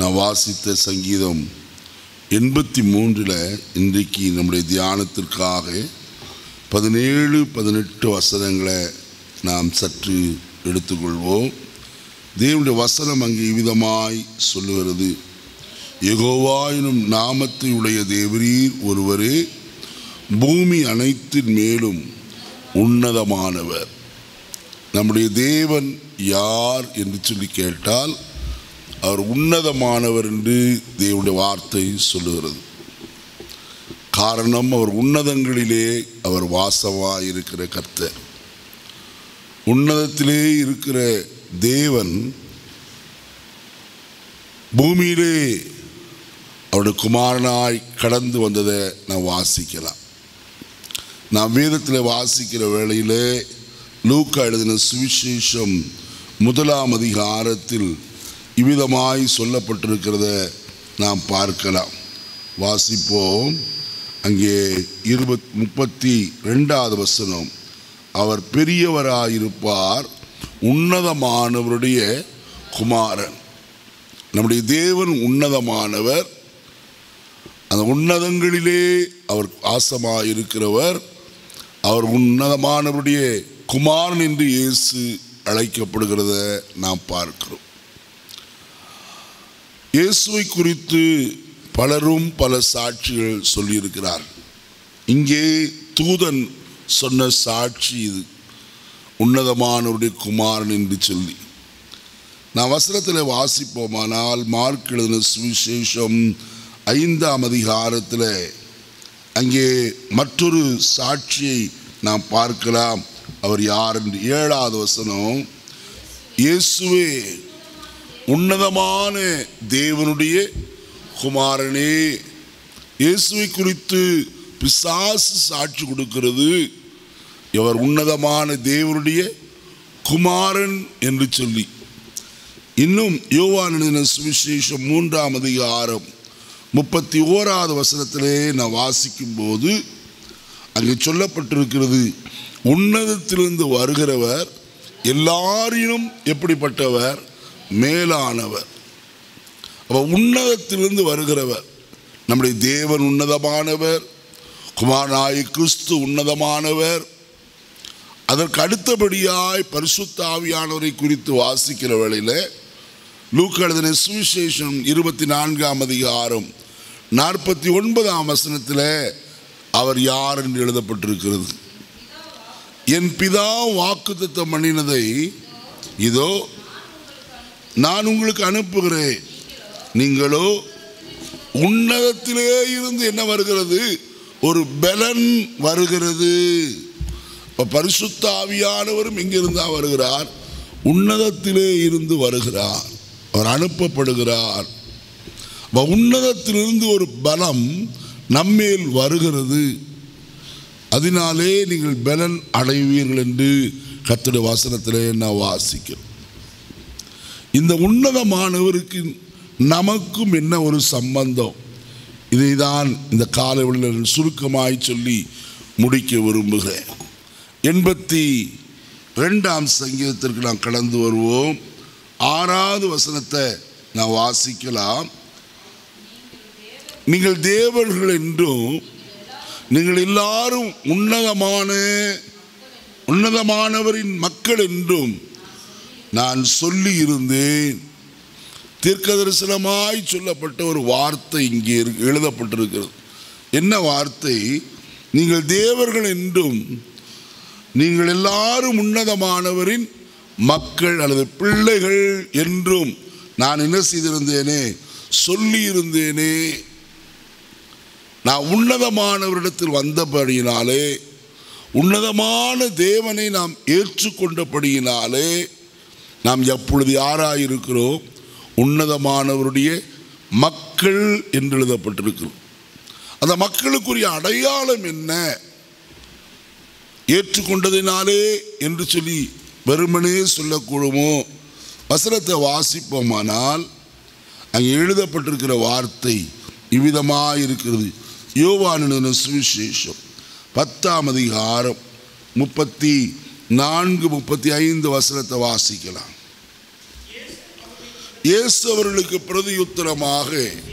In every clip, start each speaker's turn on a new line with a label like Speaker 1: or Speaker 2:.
Speaker 1: நான் வாசித்த சங்கீதம் எண்பத்தி மூன்றில் இன்றைக்கு நம்முடைய தியானத்திற்காக பதினேழு பதினெட்டு வசனங்களை நாம் சற்று எடுத்துக்கொள்வோம் தேவனுடைய வசனம் அங்கே இவ்விதமாய் சொல்லுகிறது யெகோவாயினும் நாமத்தை உடைய தேவரீர் ஒருவரே பூமி அனைத்தின் மேலும் உன்னதமானவர் நம்முடைய தேவன் யார் என்று சொல்லி கேட்டால் அவர் உன்னதமானவர் என்று தேவனுடைய வார்த்தை சொல்லுகிறது காரணம் அவர் உன்னதங்களிலே அவர் வாசமாக இருக்கிற கர்த்தர் உன்னதத்திலே இருக்கிற தேவன் பூமியிலே அவருடைய குமாரனாய் கடந்து வந்ததை நான் வாசிக்கலாம் நான் வேதத்தில் வாசிக்கிற வேளையிலே லூக்கா எழுதின சுவிசேஷம் முதலாம் அதிகாரத்தில் இவ்விதமாய் சொல்லப்பட்டிருக்கிறத நாம் பார்க்கலாம் வாசிப்போம் அங்கே இருபத் முப்பத்தி ரெண்டாவது வசனம் அவர் பெரியவராயிருப்பார் உன்னதமானவருடைய குமாரன் நம்முடைய தேவன் உன்னதமானவர் அந்த உன்னதங்களிலே அவர் ஆசமாயிருக்கிறவர் அவர் உன்னதமானவருடைய குமாரன் என்று இயேசு அழைக்கப்படுகிறத நாம் பார்க்கிறோம் இயேசுவை குறித்து பலரும் பல சாட்சிகள் சொல்லியிருக்கிறார் இங்கே தூதன் சொன்ன சாட்சி இது உன்னதமானவருடைய குமாரன் என்று சொல்லி நான் வசனத்தில் வாசிப்போமானால் மார்க் எழுதின சுவிசேஷம் ஐந்தாம் அதிகாரத்தில் அங்கே மற்றொரு சாட்சியை நாம் பார்க்கலாம் அவர் யார் என்று ஏழாவது வசனம் இயேசுவே உன்னதமான தேவனுடைய குமாரனே இயேசுவை குறித்து பிசாசு சாட்சி கொடுக்கிறது இவர் உன்னதமான தேவனுடைய குமாரன் என்று சொல்லி இன்னும் யோவான் எழுதின சுவிசேஷம் மூன்றாம் அதிகாரம் முப்பத்தி ஓராவது வசனத்திலே நான் வாசிக்கும் போது அங்கே சொல்லப்பட்டிருக்கிறது உன்னதத்திலிருந்து வருகிறவர் எல்லாரிலும் எப்படிப்பட்டவர் மேலானவர் அப்போ உன்னதத்திலிருந்து வருகிறவர் நம்முடைய தேவன் உன்னதமானவர் குமாரனாய் கிறிஸ்து உன்னதமானவர் அதற்கு அடுத்தபடியாய் பரிசுத்தாவியானவரை குறித்து வாசிக்கிற வேளையில் லூக்கா எழுதின சுவிசேஷம் இருபத்தி நான்காம் அதிகாரம் நாற்பத்தி ஒன்பதாம் வசனத்தில் அவர் யார் என்று எழுதப்பட்டிருக்கிறது என் பிதா வாக்குத்தத்தம் பண்ணினதை இதோ நான் உங்களுக்கு அனுப்புகிறேன் நீங்களோ உன்னதத்திலே இருந்து என்ன வருகிறது ஒரு பலன் வருகிறது இப்போ பரிசுத்த ஆவியானவரும் இங்கிருந்து தான் வருகிறார் உன்னதத்திலே இருந்து வருகிறார் அவர் அனுப்பப்படுகிறார் அப்ப உன்னதத்திலிருந்து ஒரு பலம் நம்மேல் வருகிறது அதனாலே நீங்கள் பலன் அடைவீர்கள் என்று கத்துடைய வசனத்திலே நான் வாசிக்கிறோம் இந்த உன்னதமானவருக்கு நமக்கும் என்ன ஒரு சம்பந்தம் இதை தான் இந்த காலைவெளியில் சுருக்கமாய் சொல்லி முடிக்க விரும்புகிறேன் எண்பத்தி ரெண்டாம் சங்கீதத்திற்கு நாம் கடந்து வருவோம் ஆறாவது வசனத்தை நான் வாசிக்கலாம் நீங்கள் தேவர்கள் என்றும் நீங்கள் எல்லாரும் உன்னதமான உன்னதமானவரின் மக்கள் என்றும் நான் சொல்லி இருந்தேன் தீர்க்க தரிசனமாய் சொல்லப்பட்ட ஒரு வார்த்தை இங்கே இரு- எழுதப்பட்டிருக்கிறது என்ன வார்த்தை நீங்கள் தேவர்கள் என்றும் நீங்கள் எல்லாரும் உன்னதமானவரின் மக்கள் அல்லது பிள்ளைகள் என்றும் நான் என்ன செய்திருந்தேனே சொல்லி இருந்தேனே நான் உன்னதமானவரிடத்தில் வந்தபடியினாலே உன்னதமான தேவனை நாம் ஏற்றுக்கொண்டபடியினாலே நாம் எப்பொழுது யாராயிருக்கிறோம் உன்னதமானவருடைய மக்கள் என்று எழுதப்பட்டிருக்கிறோம் அந்த மக்களுக்குரிய அடையாளம் என்ன ஏற்றுக்கொண்டதினாலே என்று சொல்லி வெறுமனே சொல்லக்கூடுமோ வசனத்தை வாசிப்போமானால் அங்கே எழுதப்பட்டிருக்கிற வார்த்தை இவ்விதமாக இருக்கிறது யோவானின சுவிசேஷம் பத்தாம் அதிகாரம் முப்பத்தி நான்கு முப்பத்தி ஐந்து வசனத்தை வாசிக்கலாம் இயேசு அவர்களுக்கு பிரதியுத்தரமாக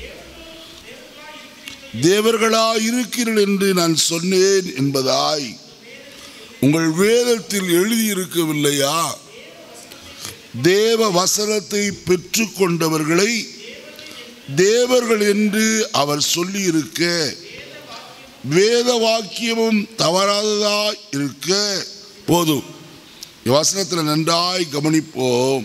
Speaker 1: தேவர்களாய் இருக்கிறீர்கள் என்று நான் சொன்னேன் என்பதாய் உங்கள் வேதத்தில் எழுதியிருக்கவில்லையா தேவ வசனத்தை பெற்றுக்கொண்டவர்களை தேவர்கள் என்று அவர் சொல்லியிருக்க வேத வாக்கியமும் தவறாததாய் இருக்க போதும் வசனத்தில் நன்றாய் கவனிப்போம்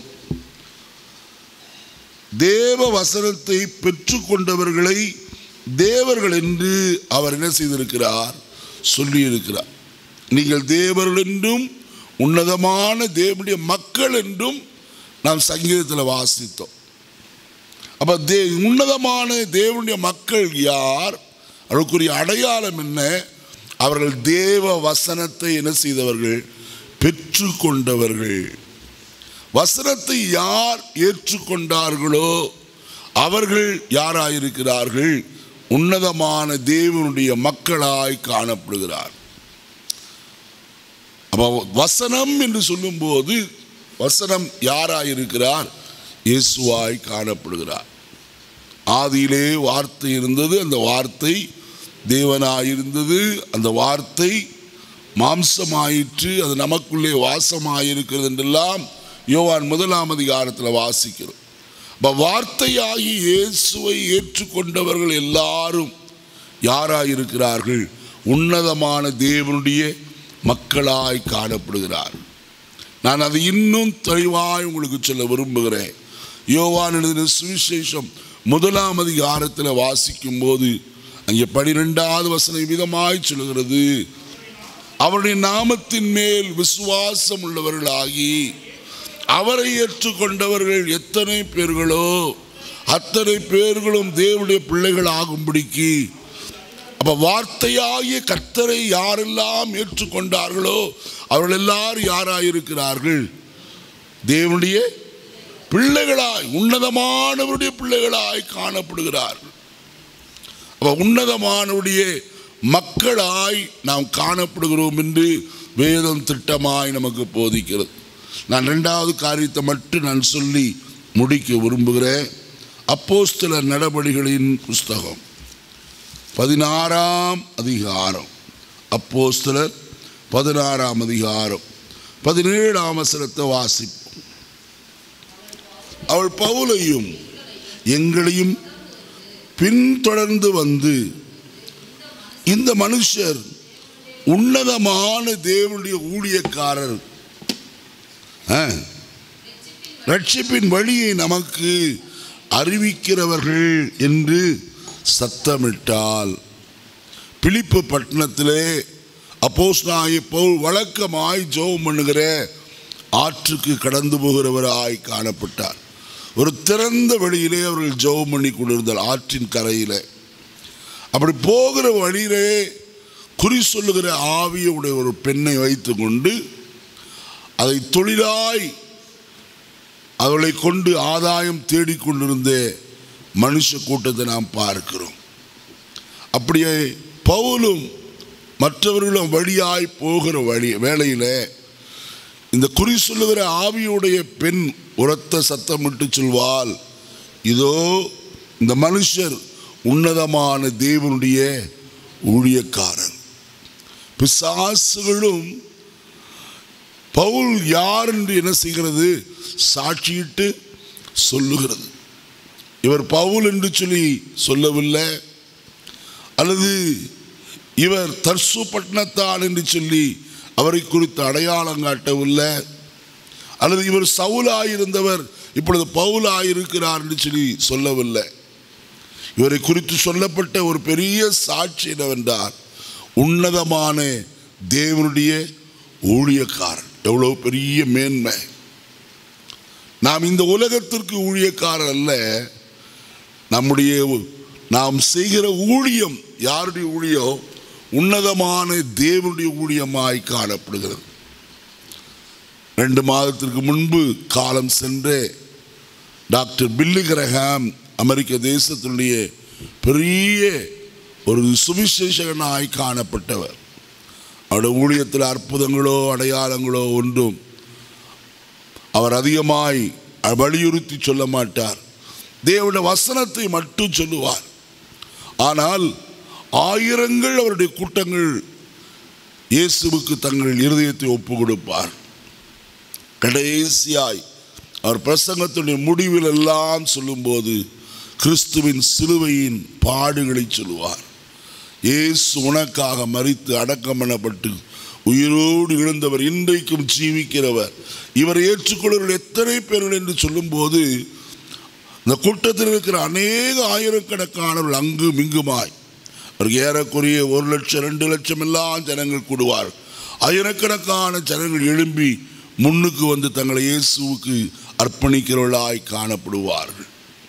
Speaker 1: தேவ வசனத்தை பெற்றுக்கொண்டவர்களை தேவர்கள் என்று அவர் என்ன செய்திருக்கிறார் சொல்லியிருக்கிறார் நீங்கள் தேவர்கள் என்றும் உன்னதமான தேவனுடைய மக்கள் என்றும் நாம் சங்கீதத்தில் வாசித்தோம் அப்ப தே உன்னதமான தேவனுடைய மக்கள் யார் அவர்களுக்குரிய அடையாளம் என்ன அவர்கள் தேவ வசனத்தை என்ன செய்தவர்கள் பெற்றுக்கொண்டவர்கள் வசனத்தை யார் ஏற்றுக்கொண்டார்களோ அவர்கள் யாராயிருக்கிறார்கள் உன்னதமான தேவனுடைய மக்களாய் காணப்படுகிறார் அப்ப வசனம் என்று சொல்லும்போது வசனம் யாராயிருக்கிறார் இயேசுவாய் காணப்படுகிறார் ஆதியிலே வார்த்தை இருந்தது அந்த வார்த்தை தேவனாயிருந்தது அந்த வார்த்தை மாம்சமாயிற்று அது நமக்குள்ளே வாசமாயிருக்கிறது என்றெல்லாம் யோவான் முதலாம் அதிகாரத்தில் வாசிக்கிறோம் அப்ப வார்த்தையாகி இயேசுவை ஏற்றுக்கொண்டவர்கள் எல்லாரும் யாராயிருக்கிறார்கள் உன்னதமான தேவனுடைய மக்களாய் காணப்படுகிறார் நான் அதை இன்னும் தெளிவாய் உங்களுக்கு சொல்ல விரும்புகிறேன் யோவான் எழுதின சுவிசேஷம் முதலாம் அதிகாரத்தில் வாசிக்கும் போது அங்கே பனிரெண்டாவது வசனம் விதமாய் சொல்லுகிறது அவருடைய நாமத்தின் மேல் விசுவாசம் உள்ளவர்களாகி அவரை ஏற்றுக்கொண்டவர்கள் எத்தனை பேர்களோ அத்தனை பேர்களும் தேவனுடைய பிள்ளைகள் ஆகும்படிக்கு அப்ப வார்த்தையாகிய கர்த்தரை யாரெல்லாம் ஏற்றுக்கொண்டார்களோ அவர்கள் எல்லாரும் யாராயிருக்கிறார்கள் தேவனுடைய பிள்ளைகளாய் உன்னதமானவருடைய பிள்ளைகளாய் காணப்படுகிறார்கள் அப்ப உன்னதமானவருடைய மக்களாய் நாம் காணப்படுகிறோம் என்று வேதம் திட்டமாய் நமக்கு போதிக்கிறது நான் ரெண்டாவது காரியத்தை மட்டும் நான் சொல்லி முடிக்க விரும்புகிறேன் அப்போஸ்தல நடவடிகளின் புஸ்தகம் பதினாறாம் அதிகாரம் அப்போஸ்தலர் பதினாறாம் அதிகாரம் பதினேழாம் வசனத்தை வாசிப்போம் அவள் பவுலையும் எங்களையும் பின்தொடர்ந்து வந்து இந்த மனுஷர் உன்னதமான தேவனுடைய ஊழியக்காரர் ஆ, ரட்சிப்பின் வழியை நமக்கு அறிவிக்கிறவர்கள் என்று சத்தமிட்டால் பிலிப்பு பட்டணத்திலே அப்போஸ்தலனாகிய பவுல் வழக்கமாய் ஜெபம் பண்ணுகிற ஆற்றுக்கு கடந்து போகிறவராய் காணப்பட்டார் ஒரு திறந்த வழியிலே அவர்கள் ஜெபம் பண்ணி கொண்டிருந்தார் ஆற்றின் கரையிலே அப்படி போகிற வழியிலே குறி சொல்லுகிற ஆவியுடைய ஒரு பெண்ணை வைத்துக்கொண்டு அதை தொழிலாய் அவளை கொண்டு ஆதாயம் தேடிக்கொண்டிருந்த மனுஷ கூட்டத்தை நாம் பார்க்கிறோம் அப்படியே பவுலும் மற்றவர்களும் வழியாய் போகிற வழி வேளையில இந்த குறி சொல்லுகிற ஆவியுடைய பெண் உரத்த சத்தமிட்டு சொல்வாள் இதோ இந்த மனுஷர் உன்னதமான தேவனுடைய ஊழியக்காரன் பிசாசுகளும் பவுல் யார் என்று என்ன செய்கிறது சாட்சியிட்டு சொல்லுகிறது இவர் பவுல் என்று சொல்லி சொல்லவில்லை அல்லது இவர் தர்சு பட்டணத்தான் என்று சொல்லி அவரை குறித்து அடையாளம் காட்டவில்லை அல்லது இவர் சவுலாயிருந்தவர் இப்பொழுது பவுலாயிருக்கிறார் என்று சொல்லி சொல்லவில்லை இவரை குறித்து சொல்லப்பட்ட ஒரு பெரிய சாட்சி என்னவென்றார் உன்னதமான தேவனுடைய ஊழியக்காரன் எவ்வளவு பெரிய மேன்மை நாம் இந்த உலகத்திற்கு ஊழியக்காரர் அல்ல நம்முடைய நாம் செய்கிற ஊழியம் யாருடைய ஊழியம் உன்னதமான தேவனுடைய ஊழியமாய் காணப்படுகிறது ரெண்டு மாதத்திற்கு முன்பு காலம் சென்று டாக்டர் பில்லி கிரஹாம் அமெரிக்க தேசத்தினுடைய பெரிய ஒரு சுவிசேஷகனாய் காணப்பட்டவர் அவருடைய ஊழியத்தில் அற்புதங்களோ அடையாளங்களோ ஒன்றும் அவர் அதிகமாய் வலியுறுத்தி சொல்ல மாட்டார் தேவனுடைய வசனத்தை மட்டும் சொல்லுவார் ஆனால் ஆயிரங்கள் அவருடைய கூட்டங்கள் இயேசுவுக்கு தங்கள் இருதயத்தை ஒப்பு கொடுப்பார் கடைசியாய் அவர் பிரசங்கத்துடைய முடிவில் எல்லாம் சொல்லும்போது கிறிஸ்துவின் சிலுவையின் பாடுகளை சொல்லுவார் இயேசு உனக்காக மறித்து அடக்கம் பண்ணப்பட்டு உயிரோடு இழந்தவர் இன்றைக்கும் ஜீவிக்கிறவர் இவரை ஏற்றுக்கொள்வர்கள் எத்தனை பேர்கள் என்று சொல்லும்போது இந்த கூட்டத்தில் இருக்கிற அநேக ஆயிரக்கணக்கானவர்கள் அங்கும் இங்குமாய் அவருக்கு ஏறக்குறைய ஒரு லட்சம் ரெண்டு லட்சம் எல்லாம் ஜனங்கள் கூடுவார் ஆயிரக்கணக்கான ஜனங்கள் எழும்பி முன்னுக்கு வந்து தங்களை இயேசுவுக்கு அர்ப்பணிக்கிறவர்களாய் காணப்படுவார்கள்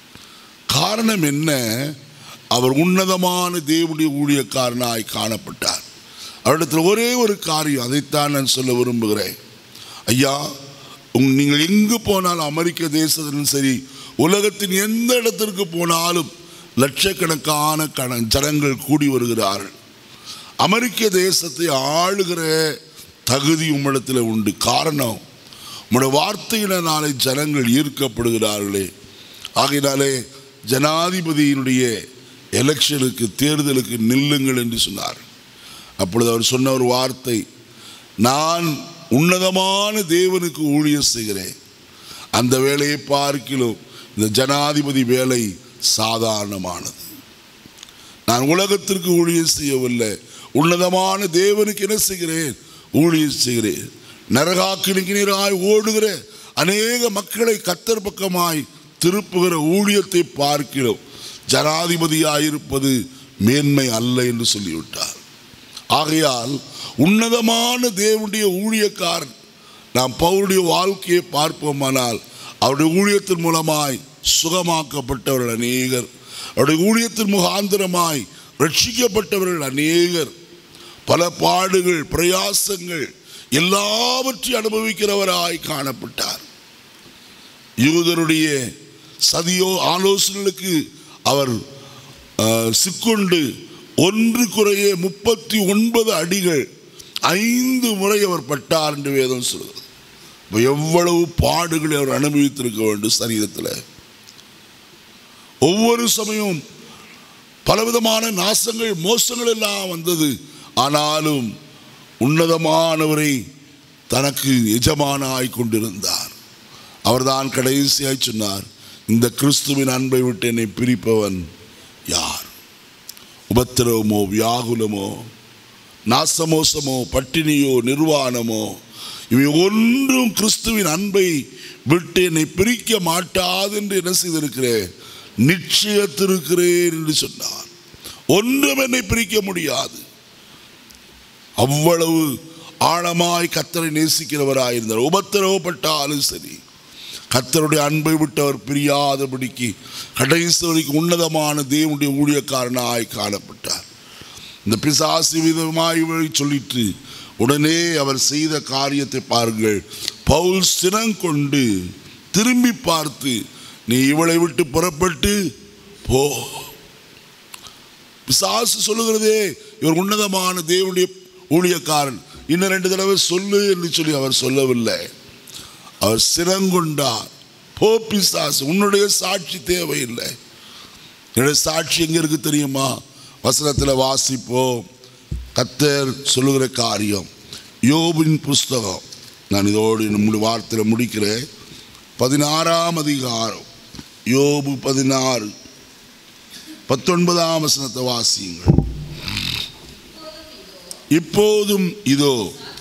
Speaker 1: காரணம் என்ன அவர் உன்னதமான தேவனுடைய ஊழியக்காரனாய் காணப்பட்டார் அவரிடத்தில் ஒரே ஒரு காரியம் அதைத்தான் நான் சொல்ல விரும்புகிறேன் ஐயா உங் நீங்கள் எங்கு போனாலும் அமெரிக்க தேசத்திலும் சரி உலகத்தின் எந்த இடத்திற்கு போனாலும் லட்சக்கணக்கான கண ஜனங்கள் கூடி வருகிறார்கள் அமெரிக்க தேசத்தை ஆளுகிற தகுதி உம்மிடத்தில் உண்டு காரணம் உம்முடைய வார்த்தையினாலே ஜனங்கள் ஈர்க்கப்படுகிறார்களே ஆகையினாலே ஜனாதிபதியினுடைய எலெக்ஷனுக்கு தேர்தலுக்கு நில்லுங்கள் என்று சொன்னார் அப்பொழுது அவர் சொன்ன ஒரு வார்த்தை நான் உன்னதமான தேவனுக்கு ஊழியர் செய்கிறேன் அந்த வேலையை பார்க்கிலும் இந்த ஜனாதிபதி வேலை சாதாரணமானது நான் உலகத்திற்கு ஊழியர் செய்யவில்லை உன்னதமான தேவனுக்கு என்ன செய்கிறேன் ஊழியர் செய்கிறேன் நரகாக்கினிக்கு நீராய் ஓடுகிற அநேக மக்களை கத்தர் பக்கமாய் திருப்புகிற ஊழியத்தை பார்க்கிறோம் ஜனாதிபதியாயிருப்பது மேன்மை அல்ல என்று சொல்லிவிட்டார் ஆகையால் உன்னதமான தேவனுடைய ஊழியக்காரன் நாம் பவுருடைய வாழ்க்கையை பார்ப்போமானால் அவருடைய ஊழியத்தின் மூலமாய் சுகமாக்கப்பட்டவர்கள் அநேகர் அவருடைய ஊழியத்தின் முகாந்திரமாய் ரட்சிக்கப்பட்டவர்கள் அநேகர் பல பாடுகள் பிரயாசங்கள் எல்லாவற்றையும் அனுபவிக்கிறவராய் காணப்பட்டார் யூதருடைய சதியோ ஆலோசனைகளுக்கு அவர் அஹ், சிக்குண்டு ஒன்று குறைய முப்பத்தி ஒன்பது அடிகள் ஐந்து முறை அவர் பட்டார் என்று வேதம் சொல்கிறது இப்ப எவ்வளவு பாடுகளை அவர் அனுபவித்திருக்க வேண்டும் சரீரத்தில் ஒவ்வொரு சமயம் பலவிதமான நாசங்கள் மோசங்கள் எல்லாம் வந்தது ஆனாலும் உன்னதமானவரை தனக்கு எஜமானாய் கொண்டிருந்தார் அவர்தான் கடைசியாய் சொன்னார் இந்த கிறிஸ்துவின் அன்பை விட்டு என்னை பிரிப்பவன் யார் உபத்திரவமோ வியாகுலமோ நாசமோசமோ பட்டினியோ நிர்வாணமோ இவை ஒன்றும் கிறிஸ்துவின் அன்பை விட்டு என்னை பிரிக்க மாட்டாது என்று என்ன செய்திருக்கிறேன் நிச்சயத்திருக்கிறேன் என்று சொன்னார் ஒன்றும் என்னை பிரிக்க முடியாது அவ்வளவு ஆழமாய் கத்தரை நேசிக்கிறவராயிருந்தார் உபத்திரவப்பட்டாலும் சரி கத்தருடைய அன்பை விட்டு அவர் பிரியாதபடிக்கு கடைசி வரைக்கும் உன்னதமான தேவனுடைய ஊழியக்காரனாய் காணப்பட்டார் இந்த பிசாசு விதமாய் இவரை சொல்லிட்டு உடனே அவர் செய்த காரியத்தை பாருங்கள் பவுல் சினங்கொண்டு திரும்பி பார்த்து நீ இவளை விட்டு புறப்பட்டு போ பிசாசு சொல்லுகிறதே இவர் உன்னதமான தேவனுடைய ஊழியக்காரன் இன்னும் ரெண்டு தடவை சொல்லு என்று சொல்லி அவர் சொல்லவில்லை அவர் சிறங்கொண்டார் போ பிசாசு உன்னுடைய சாட்சி தேவையில்லை என்னுடைய சாட்சி எங்க இருக்கு தெரியுமா வசனத்தில் வாசிப்போம் கத்தர் சொல்லுகிற காரியம் யோபின் புஸ்தகம் நான் இதோடு நம்முடைய வார்த்தையில் முடிக்கிறேன் பதினாறாம் அதிகாரம் யோபு பதினாறு பத்தொன்பதாம் வசனத்தை வாசியுங்கள் இப்போதும் இதோ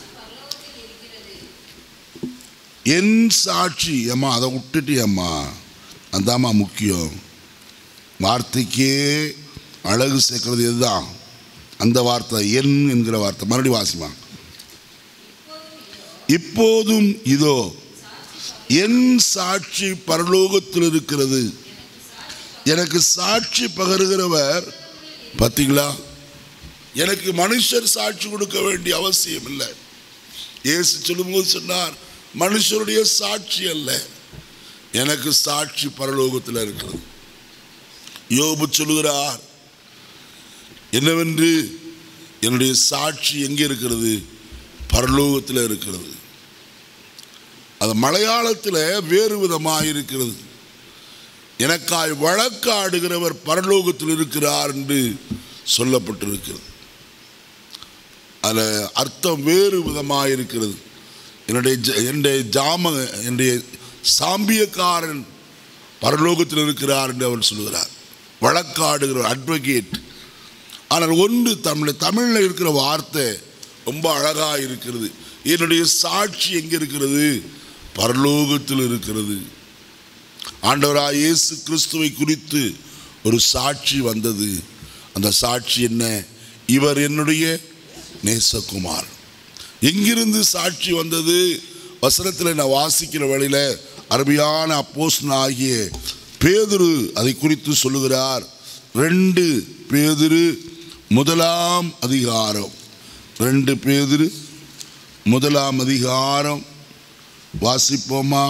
Speaker 1: என் சாட்சி அம்மா அதை விட்டுட்டு அம்மா அதாம்மா முக்கியம் வார்த்தைக்கே அழகு சேர்க்கிறது இதுதான் அந்த வார்த்தை என் என்கிற வார்த்தை மறுபடியும் வாசிமா இப்போதும் இதோ என் சாட்சி பரலோகத்தில் இருக்கிறது எனக்கு சாட்சி பகருகிறவர் பார்த்தீங்களா எனக்கு மனுஷர் சாட்சி கொடுக்க வேண்டிய அவசியம் இல்லை இயேசு சொல்லும்போது சொன்னார் மனுஷருடைய சாட்சி அல்ல எனக்கு சாட்சி பரலோகத்தில் இருக்கிறது யோபு சொல்லுகிறார் என்னவென்று என்னுடைய சாட்சி எங்கே இருக்கிறது பரலோகத்தில் இருக்கிறது அது மலையாளத்தில் வேறு விதமாக இருக்கிறது எனக்காய் வழக்காடுகிறவர் பரலோகத்தில் இருக்கிறார் என்று சொல்லப்பட்டிருக்கிறது அதில் அர்த்தம் வேறு விதமாக இருக்கிறது என்னுடைய ஜ- என்னுடைய ஜாம என்னுடைய சாம்பியக்காரன் பரலோகத்தில் இருக்கிறார் என்று அவர் சொல்கிறார் வழக்காடுகிறவர் அட்வொகேட் ஆனால் ஒன்று தமிழ் தமிழில் இருக்கிற வார்த்தை ரொம்ப அழகாக இருக்கிறது என்னுடைய சாட்சி எங்கே இருக்கிறது பரலோகத்தில் இருக்கிறது ஆண்டவராய் இயேசு கிறிஸ்துவை குறித்து ஒரு சாட்சி வந்தது அந்த சாட்சி என்ன இவர் என்னுடைய நேசகுமார் எங்கிருந்து சாட்சி வந்தது வசனத்தில் நான் வாசிக்கிற வழியில அருமையான அப்போஸ்தலன் ஆகிய பேதுரு அதை குறித்து சொல்லுகிறார் ரெண்டு பேதுரு முதலாம் அதிகாரம் ரெண்டு பேதுரு முதலாம் அதிகாரம் வாசிப்போமா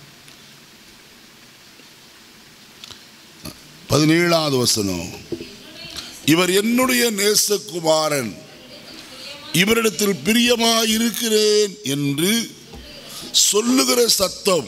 Speaker 1: பதினேழாவது வசனம் இவர் என்னுடைய நேசகுமாரன் இவரிடத்தில் பிரியமாயிருக்கிறேன் என்று சொல்லுகிற சத்தம்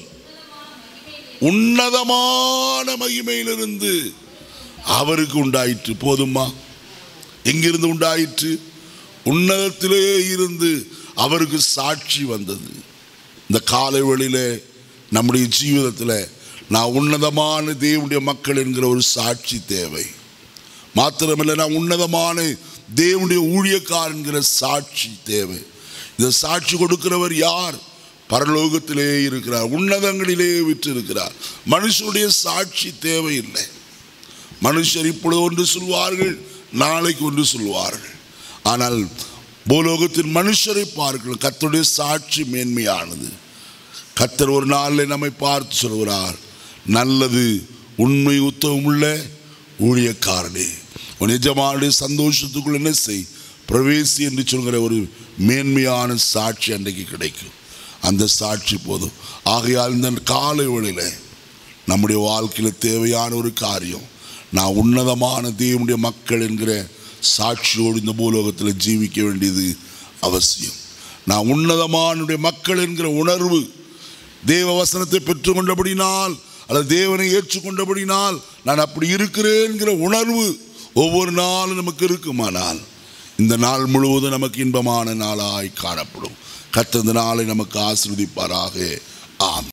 Speaker 1: உன்னதமான மகிமையிலிருந்து அவருக்கு உண்டாயிற்று போதுமா எங்கிருந்து உண்டாயிற்று உன்னதத்திலே இருந்து அவருக்கு சாட்சி வந்தது இந்த காலை வேளையிலே நம்முடைய ஜீவிதத்தில் நான் உன்னதமான தேவனுடைய மக்கள் என்கிற ஒரு சாட்சி தேவை மாத்திரமல்ல நான் உன்னதமான தேவனுடைய ஊழியக்கார் என்கிற சாட்சி தேவை இந்த சாட்சி கொடுக்கிறவர் யார் பரலோகத்திலே இருக்கிறார் உன்னதங்களிலே விற்றிருக்கிறார் மனுஷனுடைய சாட்சி தேவையில்லை மனுஷர் இப்பொழுது ஒன்று சொல்வார்கள் நாளைக்கு ஒன்று சொல்வார்கள் ஆனால் பூலோகத்தின் மனுஷரை பார்க்கணும் கர்த்தருடைய சாட்சி மேன்மையானது கர்த்தர் ஒரு நாளில் நம்மை பார்த்து சொல்கிறார் நல்லது உண்மை உத்தவமுள்ள ஊழியக்காரனே உன் எஜமானுடைய சந்தோஷத்துக்குள் என்ன செய் பிரவேசி என்று சொல்கிற ஒரு மேன்மையான சாட்சி அன்றைக்கு கிடைக்கும் அந்த சாட்சி போதும் ஆகையால் இந்த காலை வேளையில நம்முடைய வாழ்க்கையில் தேவையான ஒரு காரியம் நான் உன்னதமான தேவனுடைய மக்கள் என்கிற சாட்சியோடு இந்த பூலோகத்தில் ஜீவிக்க வேண்டியது அவசியம் நான் உன்னதமானுடைய மக்கள் என்கிற உணர்வு தேவ வசனத்தை பெற்றுக்கொண்டபடினால் அல்லது தேவனை ஏற்றுக்கொண்டபடினால் நான் அப்படி இருக்கிறேன்கிற உணர்வு ஒவ்வொரு நாளும் நமக்கு இருக்குமானால் இந்த நாள் முழுவதும் நமக்கு இன்பமான நாளாய் காணப்படும் கர்த்தர் இந்த நாளை நமக்கு ஆசீர்வதிப்பாராக ஆமென்